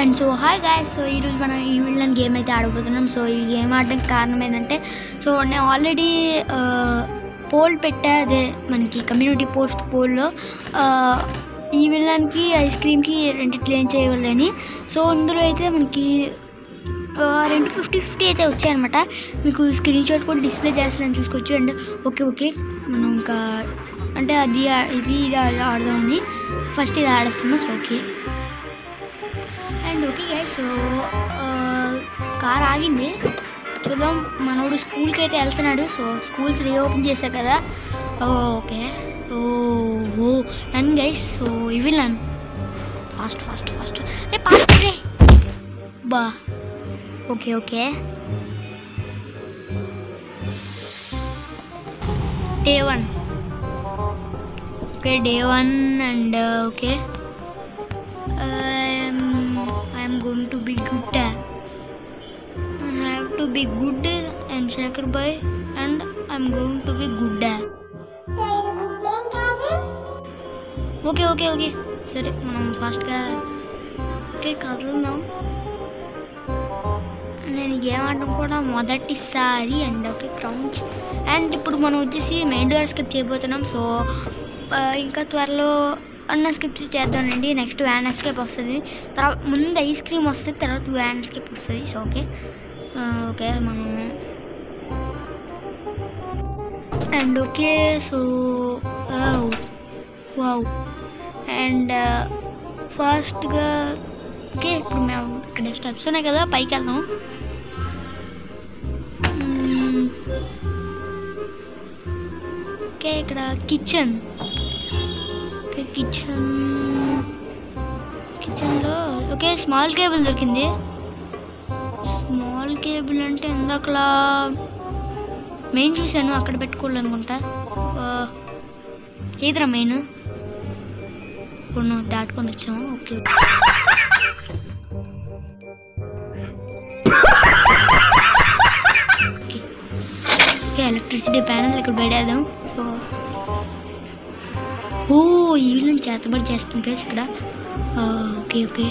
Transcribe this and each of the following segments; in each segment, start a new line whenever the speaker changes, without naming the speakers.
And so hi guys so ఈరోజు మనం ఈ విళ్ళని గేమ్ అయితే ఆడబోతున్నాం సో ఈ గేమ్ ఆడడానికి కారణం ఏంటంటే సో నేను ఆల్రెడీ పోల్ పెట్టా అదే మనకి కమ్యూనిటీ పోస్ట్ పోల్లో ఈ విళ్ళన్కి ఐస్ క్రీమ్కి రెండిట్లు ఏం చేయగలని సో అందులో అయితే మనకి ఆ, రెండు ఫిఫ్టీ ఫిఫ్టీ అయితే వచ్చాయన్నమాట మీకు స్క్రీన్ షాట్ కూడా డిస్ప్లే చేస్తానని చూసుకోవచ్చు అండ్ ఓకే ఓకే మనం ఇంకా అంటే అది ఆ- ఇది ఇది ఆడ- ఆడదామని ఫస్ట్ ఇది ఆడేస్తున్నాం so okay and okay guys so car ఆగింది చూద్దాం మనోడు స్కూల్కి అయితే వెళ్తున్నాడు సో స్కూల్స్ రీఓపెన్ చేశారు కదా ఓ, ఓకే ఓ ఓ నన్ను గైస్ సో ఇవి నన్ను ఫాస్ట్ ఫాస్ట్ ఫాస్ట్ ఏ పాస్ రే బా okay okay day one okay day one and okay I'm, I'm going to be good. I have to be good and Shaker boy and I'm going to be good. Okay okay okay సరే మనం ఫాస్ట్గా okay కదులుదాం నేను game ఆడడం కూడా మొదటిసారి and okay క్రౌంచ్ and ఇప్పుడు మనం వచ్చేసి మెయిన్ డోర్ స్కిప్ చేయబోతున్నాం సో ఆ, ఇంకా త్వరలో అన్న స్కిప్ చేద్దామండి నెక్స్ట్ వ్యాన్ ఎస్కేప్ వస్తుంది తర్వాత ముందు ఐస్ క్రీమ్ వస్తుంది తర్వాత వ్యాన్ ఎస్కేప్ వస్తుంది సో ఓకే ఆ, ఓకే మనం and okay so wow and ఫాస్ట్గా ఓకే ఇప్పుడు మేము ఇక్కడ స్టెప్స్ ఉన్నాయి కదా పైకి వెళ్దాం మ్మ్. ఓకే ఇక్కడ కిచెన్ ఓకే కిచెన్ కిచెన్లో ఓకే స్మాల్ కేబుల్ దొరికింది స్మాల్ కేబుల్ అంటే ఇందాకలా మెయిన్ చూశాను అక్కడ పెట్టుకోవాలనుకుంటా ఆ, ఏదిరా మెయిన్ ఇప్పుడు నువ్వు దాటుకొని వచ్చాము okay okay okay electricity panel ఇక్కడ పెట్టేద్దాం సో ఓ ఈ వీళ్ళని చేతబడి చేస్తుంది కదా ఇక్కడ ఆ, ఓకే ఓకే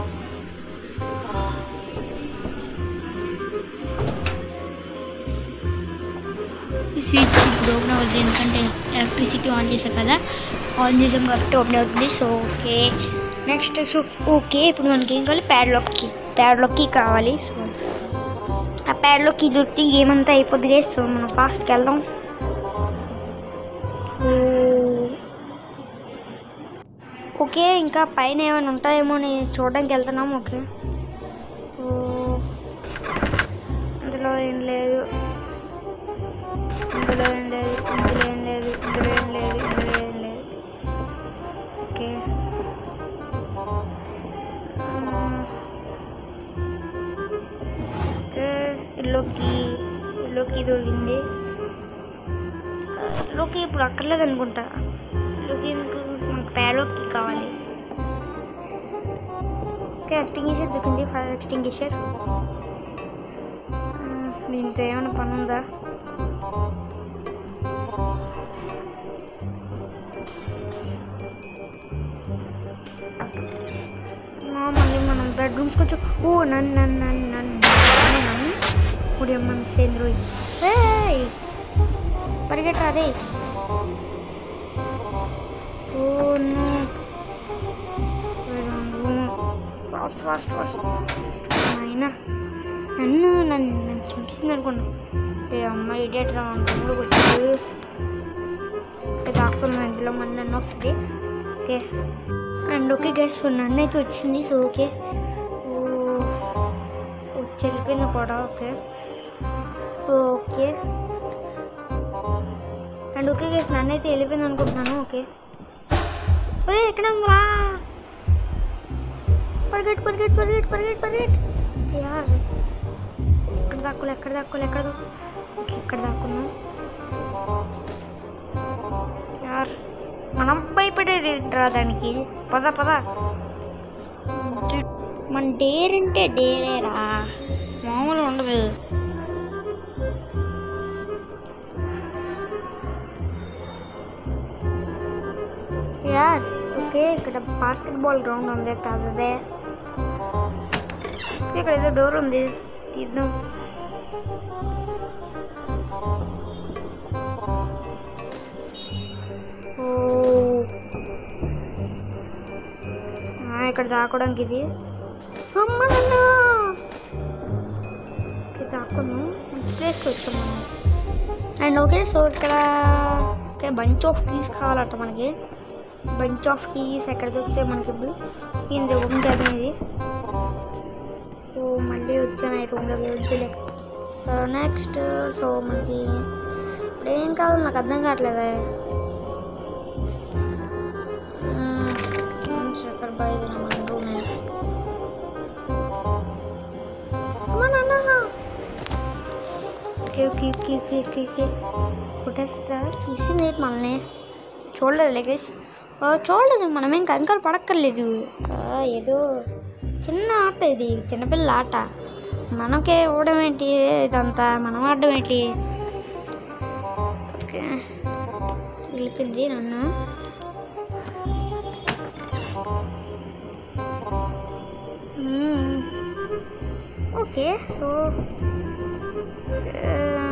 ఈ స్విచ్ ఇప్పుడు ఓపెన్ అవుతుంది ఎందుకంటే ఎలక్ట్రిసిటీ ఆన్ చేశాం కదా ఆన్ చేసాం కాబట్టి ఓపెన్ అవుతుంది so okay next so okay ఇప్పుడు మనకి ఏం కావాలి ప్యాడ్లాక్కి ప్యాడ్లాక్కి కావాలి సో ఆ ప్యాడ్లోకి దొరికితే గేమ్ అంతా అయిపోద్ది గైస్ సో మనం ఫాస్ట్కి వెళ్దాం ఓ. ఓకే ఇంకా పైన ఏమైనా ఉంటాయేమో అని చూడడానికి వెళ్తున్నాం ఓకే ఓ. అందులో ఏం లేదు ఇందులో ఏం లేదు ఇందులో ఏం లేదు ఇందులో ఏం లేదు ఇందులో ఏం లేదు ఓకే మ్మ్. ఓకే ఇల్లుకి ఇల్లుకి దొరికింది ఇల్లుకి ఇప్పుడు అక్కర్లేదు అనుకుంటా ఇల్లుకి ఎందుకు మనకు పేలోకి కావాలి ఓకే ఎక్స్టింగ్విషర్ దొరికింది ఫైర్ ఎక్స్టింగ్విషర్ దీంతో ఏమైనా పని ఉందా ఆ, మళ్ళీ మనం బెడ్రూమ్స్కి వచ్చి ఓ నన్ను నన్ను నన్ను నన్ను నన్ను ఇప్పుడు అమ్మ మిస్ అయింది రోయ్ ఏయ్ పరిగెట్టరా రే ఓ నో ఫాస్ట్ ఫాస్ట్ ఫాస్ట్ అయినా నన్ను నన్ను నన్ను చంపించింది అనుకున్నా ఏ అమ్మ ఇడియట్ రా తమ్ముడు వచ్చాడు దాక్కున్నాం ఇందులో మళ్ళీ నన్ను వస్తుంది okay and okay guys so నన్ను అయితే వచ్చింది సో ఓకే ఓ, వచ్చి వెళ్ళిపోయింది కూడా okay okay and okay guys నన్ను అయితే వెళ్ళిపోయింది అనుకుంటున్నాను ఓకే ఒరే ఎక్కడ ఉందిరా పరిగెట్ పరిగెట్ పరిగెట్ పరిగెట్ పరిగెట్ యార్ ఎక్కడ దాక్కోలే ఎక్కడ దాక్కోలే ఎక్కడ దాక్కు ఓకే ఎక్కడ దాక్కుందాం యార్ మనం భయపడేది రా దానికి పద పద మన డేర్ అంటే డేరేరా మామూలు ఉండదు యార్ ఓకే ఇక్కడ బాస్కెట్ బాల్ గ్రౌండ్ ఉంది పెద్దదే ఇక్కడ ఏదో డోర్ ఉంది తీద్దాం ఓ ఆ, ఇక్కడ దాక్కోడానికి ఇది అమ్మ నాన్న ఇక్కడ దాక్కును మంచి ప్లేస్కి వచ్చాం మనం అండ్ ఓకే సో ఇక్కడ ఓకే బంచ్ ఆఫ్ కీస్ కావాలట మనకి బంచ్ ఆఫ్ కీస్ ఎక్కడ దొరికితే మనకి ఇప్పుడు ఇది ఓపెన్ చేద్దాం ఇది ఓ మళ్ళీ వచ్చాను ఈ రూమ్లోకి వద్దులే నెక్స్ట్ సో మనకి ఇప్పుడు ఏం కావాలి నాకు అర్థం కావట్లేదే చక్కర బయట మన రూమే అమ్మా నాన్న okay okay okay okay okay okay కొట్టేస్తా చూసింది మనల్ని చూడలేదు లెగేస్ చూడలేదు మనమేం కంకర పడక్కర్లేదు ఆ, ఏదో చిన్న ఆట ఇది చిన్నపిల్లల ఆట మనకే ఇవ్వడం ఏంటి ఇదంతా మనం ఆడడం ఏంటి ఓకే వెళ్ళిపోయింది నన్ను మ్మ్. ఓకే సో ఆ,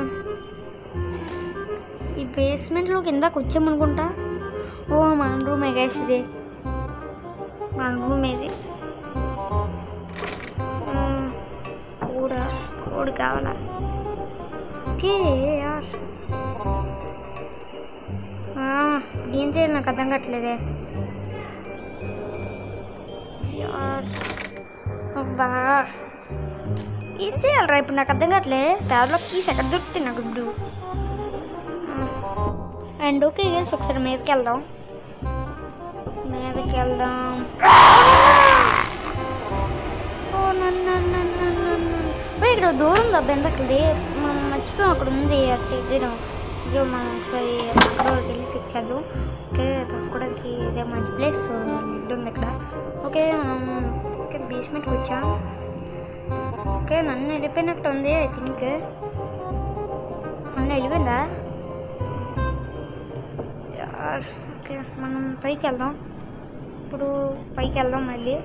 ఈ బేస్మెంట్లో కిందకు వచ్చామనుకుంటా ఓ మన రూమే గైస్ ఇది మన రూమ్ ఇది ఆ, కూర కోడి కావాలా ఓకే యార్ ఆ, ఏం చేయాలి నాకు అర్థం కావట్లేదే యార్ అబ్బా ఏం చేయాలరా ఇప్పుడు నాకు అర్థం కావట్లే ప్యాడ్లో కీస్ ఎక్కడ దొరుకుతాయి నాకు ఇప్పుడు అండ్ ఓకే గేస్ ఒకసారి మీదకి వెళ్దాం మీదకి వెళ్దాం ఓ నన్ను నన్ను నన్ను నన్ను ఓ, ఇక్కడ డోర్ ఉంది అబ్బాయి ఎంతకది మనం మర్చిపోయాం అక్కడ ఉంది అది చెక్ చేయడం ఇక మనం ఒకసారి డోర్కి వెళ్ళి చెక్ చేద్దాం ఓకే తక్కువడానికి ఇదే మంచి ప్లేస్ లిడ్ ఉంది ఇక్కడ ఓకే మనం ఓకే బేస్మెంట్కి వచ్చాం ఓకే నన్ను వెళ్ళిపోయినట్టు ఉంది ఐ థింక్ నన్ను వెళ్ళిపోయిందా యార్, ఓకే మనం పైకి వెళ్దాం ఇప్పుడు పైకి వెళ్దాం మళ్ళీ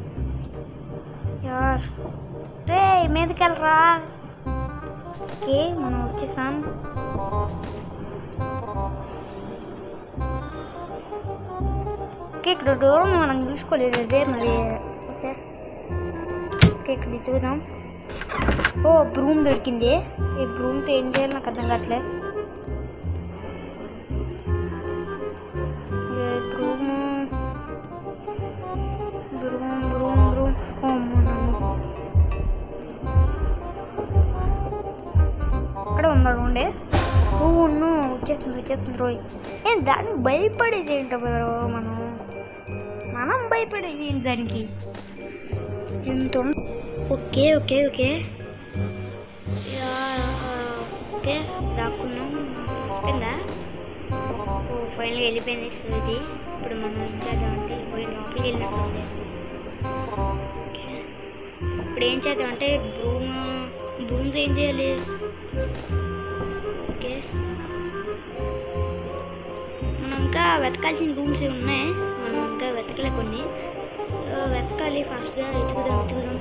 యార్ రే మీదకి వెళ్ళరా ఓకే మనం వచ్చేసాం ఓకే ఇక్కడ దూరం మనం చూసుకోలేదు అదే మరి ఓకే ఓకే ఇక్కడ చూద్దాం ఓ బ్రూమ్ దొరికింది ఈ బ్రూమ్తో ఏం చేయాలి నాకు అర్థం కావట్లే ఏ బ్రూమ్ బ్రూమ్ బ్రూమ్ బ్రూమ్ ఓ అమ్మో నన్ను అక్కడ ఉన్నాడు ఉండే ఓ నో వచ్చేస్తుంది వచ్చేస్తుంది రోయ్ ఏ దానికి భయపడేది ఏంటో బ్రో మనం మనం భయపడేది ఏంటి దానికి ఎంత ఉం- ఓకే ఓకే ఓకే యా, ఆ, ఓకే దాక్కున్నాం అయిపోయిందా ఓ ఫైనల్గా వెళ్ళిపోయింది సో ఇది ఇప్పుడు మనం ఏం చేద్దామంటే పోయి లోపలికి వెళ్ళినట్టుంది ఓకే. ఇప్పుడు ఏం చేద్దామంటే భూమి భూమితో ఏం చేయాలి ఓకే మనం ఇంకా వెతకాల్సిన రూమ్స్ ఉన్నాయి మనం ఇంకా వెతకలే కొన్ని ఆ, వెతకాలి ఫాస్ట్గా వెతుకుదాం వెతుకుదాం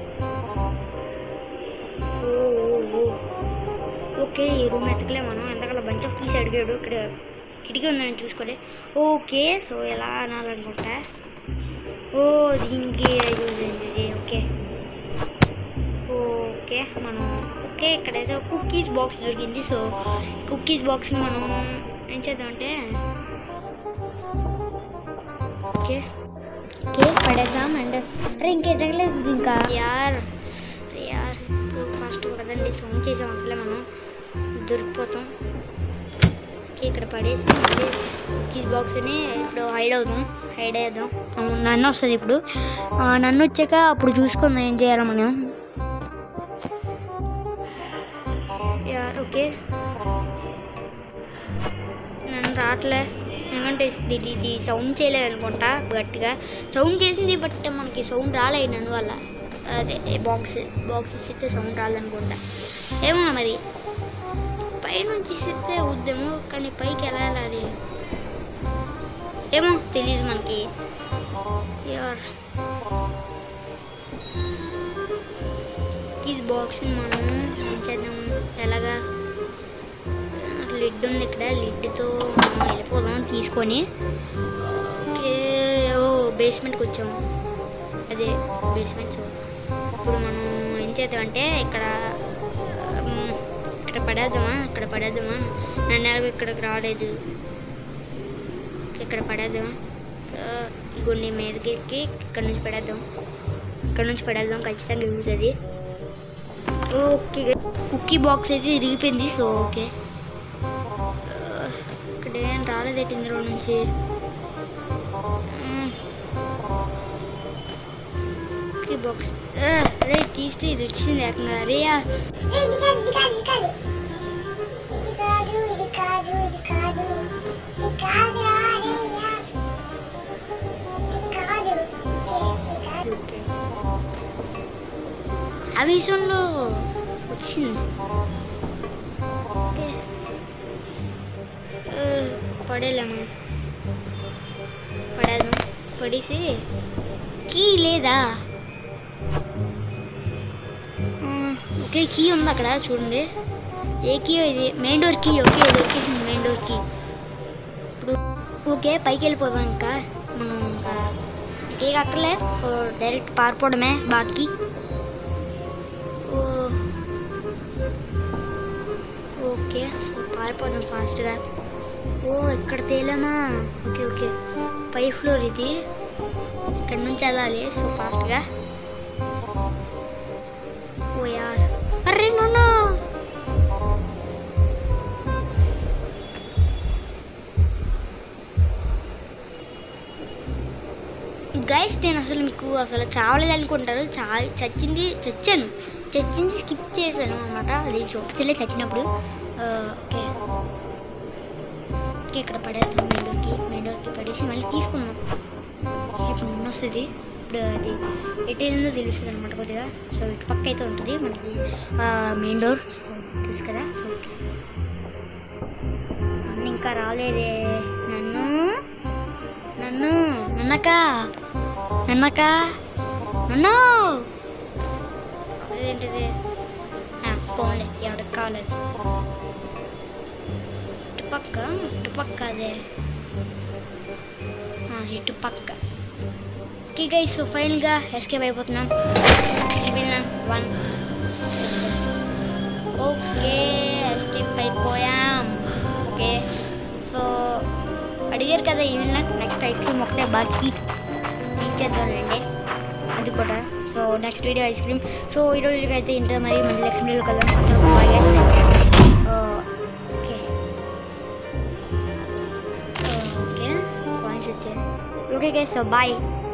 ఓ ఓ, ఓ. ఓకే ఈ రూమ్ ఎతకలే మనం ఎంతకాల బంచ్ ఆఫ్ పీస్ అడిగాడు ఇక్కడ కిటికీ ఉందని చూసుకోలే ఓకే సో ఎలా అనాలనుకుంటా ఓ దీనికి యూజ్ అయింది ఇది ఓకే ఓకే మనం ఓకే ఇక్కడ ఏదో కుక్కీస్ బాక్స్ దొరికింది సో కుక్కీస్ బాక్స్ మనం ఏం చేద్దామంటే ఓకే ఓకే పడేద్దాం అండ్ అరే ఇంకే జరగలేదు ఇంకా యార్ అరే యార్ ఇప్పుడు ఫాస్ట్ కదండి సౌండ్ చేసాం అసలే మనం దొరికిపోతాం ఓకే ఇక్కడ పడేసి మళ్ళీ కుక్కీస్ బాక్స్ని ఇప్పుడు హైడ్ అవుతాం హైడ్ అయ్యేద్దాం అవును, నన్ను వస్తుంది ఇప్పుడు ఆ, నన్ను వచ్చాక అప్పుడు చూసుకుందాం ఏం చేయాలో మనం యార్ ఓకే నన్ను రావట్లే ఎందుకంటే ఇది ఇది సౌండ్ చేయలేదు అనుకుంటా గట్టిగా సౌండ్ చేసింది బట్ మనకి సౌండ్ రాలేదు నన్ను వల్ల అదే బాక్స్ బాక్స్ ఇస్తే సౌండ్ రాదనుకుంటా ఏమో మరి పైనుంచి ఇస్తే వద్దేమో కానీ పైకి ఎలా వెళ్ళాలి ఏమో తెలియదు మనకి యార్ కుక్కీస్ బాక్స్ని మనం ఏం చేద్దాం ఎలాగా లిడ్ ఉంది ఇక్కడ లిడ్తో మనం వెళ్ళిపోదాం తీసుకొని ఓకే ఓ బేస్మెంట్కి వచ్చాము అదే బేస్మెంట్ ఇప్పుడు మనం ఏం చేద్దామంటే ఇక్కడ ఉమ్, ఇక్కడ పడేద్దామా ఇక్కడ పడేద్దామా నన్ను ఎలాగో ఇక్కడికి రాలేదు ఇక్కడ పడేద్దాం ఆ, ఇగోండి మీదకి ఎక్కి ఇక్కడ నుంచి పడేద్దాం ఇక్కడ నుంచి పడేద్దాం ఖచ్చితంగా యూజ్ అది ఓకే కుక్కీ బాక్స్ అయితే ఇరిగిపోయింది సో ఓకే ఆ, ఇక్కడ ఏం రాలేదేటి ఇందులో నుంచి మ్మ్. కుక్కీ బాక్స్ ఆ, రే తీస్తే ఇది వచ్చింది ఏకంగా రే యార్.
ఇది కాదు ఇది కాదు ఇది కాదు ఇది కాదు ఇది కాదు ఇది కాదు ఇది కాదు అరే యార్ ఇది కాదు ఓకే ఇది కాదు
ఓకే ఆవేశంలో వచ్చింది ఓకే ఆ, పడేలేము పడేద్దాం పడేసి కీ లేదా ఆ, ఓకే కీ ఉంది అక్కడ చూడండి ఏ కీ ఇది మెయిన్ డోర్ కీ ఓకే దొరికేసింది మెయిన్ డోర్ కీ ఇప్పుడు ఓకే పైకి వెళ్ళిపోదాం ఇంకా మనం ఇంకా ఇంకేం అక్కర్లేదు సో డైరెక్ట్ పారిపోవడమే బాకీ ఓ ఓకే సో పారిపోదాం ఫాస్ట్గా ఓ ఇక్కడ తేలామా ఓకే ఓకే పై ఫ్లోర్ ఇది ఇక్కడ నుంచి వెళ్ళాలి సో ఫాస్ట్గా ఓ యార్ అరే నోనా గైస్ నేను అసలు మీకు అసలు చావలేదు అనుకుంటారు చా చచ్చింది చచ్చాను చచ్చింది స్కిప్ చేశాను అనమాట అది చూపించలే చచ్చినప్పుడు ఆ, ఓకే ఓకే ఇక్కడ పడేద్దాం మెయిన్ డోర్కి మెయిన్ డోర్కి పడేసి మళ్ళీ తీసుకుందాం ఇప్పుడు నిన్న వస్తుంది ఇప్పుడు అది ఎటు వెళ్ళిందో తెలుస్తుంది అనమాట కొద్దిగా సో ఇటు పక్క అయితే ఉంటుంది మనకి మెయిన్ డోర్ సో తెలుసు కదా సో ఓకే నన్ను ఇంకా రాలేదే నన్ను నన్ను నన్నక నన్నక నన్ను అదేంటిది ఆ, పోన్లే ఎవరికి కాలేదు ఇటు పక్క ఇటు పక్క అదే ఆ, ఇటు పక్క ఓకే గైస్ సో ఫైనల్గా ఎస్కేప్ అయిపోతున్నాం వెళ్ళినాం వన్ ఓకే ఎస్కేప్ అయిపోయాం ఓకే సో అడిగారు కదా ఈవినింగ్ నెక్స్ట్ ఐస్ క్రీమ్ ఒకటే బాకీ ఇచ్చేద్దామండి అది కూడా so next video ice cream so ఈ రోజుకి అయితే ఇంత మరి మళ్ళీ నెక్స్ట్ వీడియోలో కలుద్దాం బాగా ఓకే ఓకే పాయింట్స్ వచ్చాయి ఓకే గైస్ సో బాయ్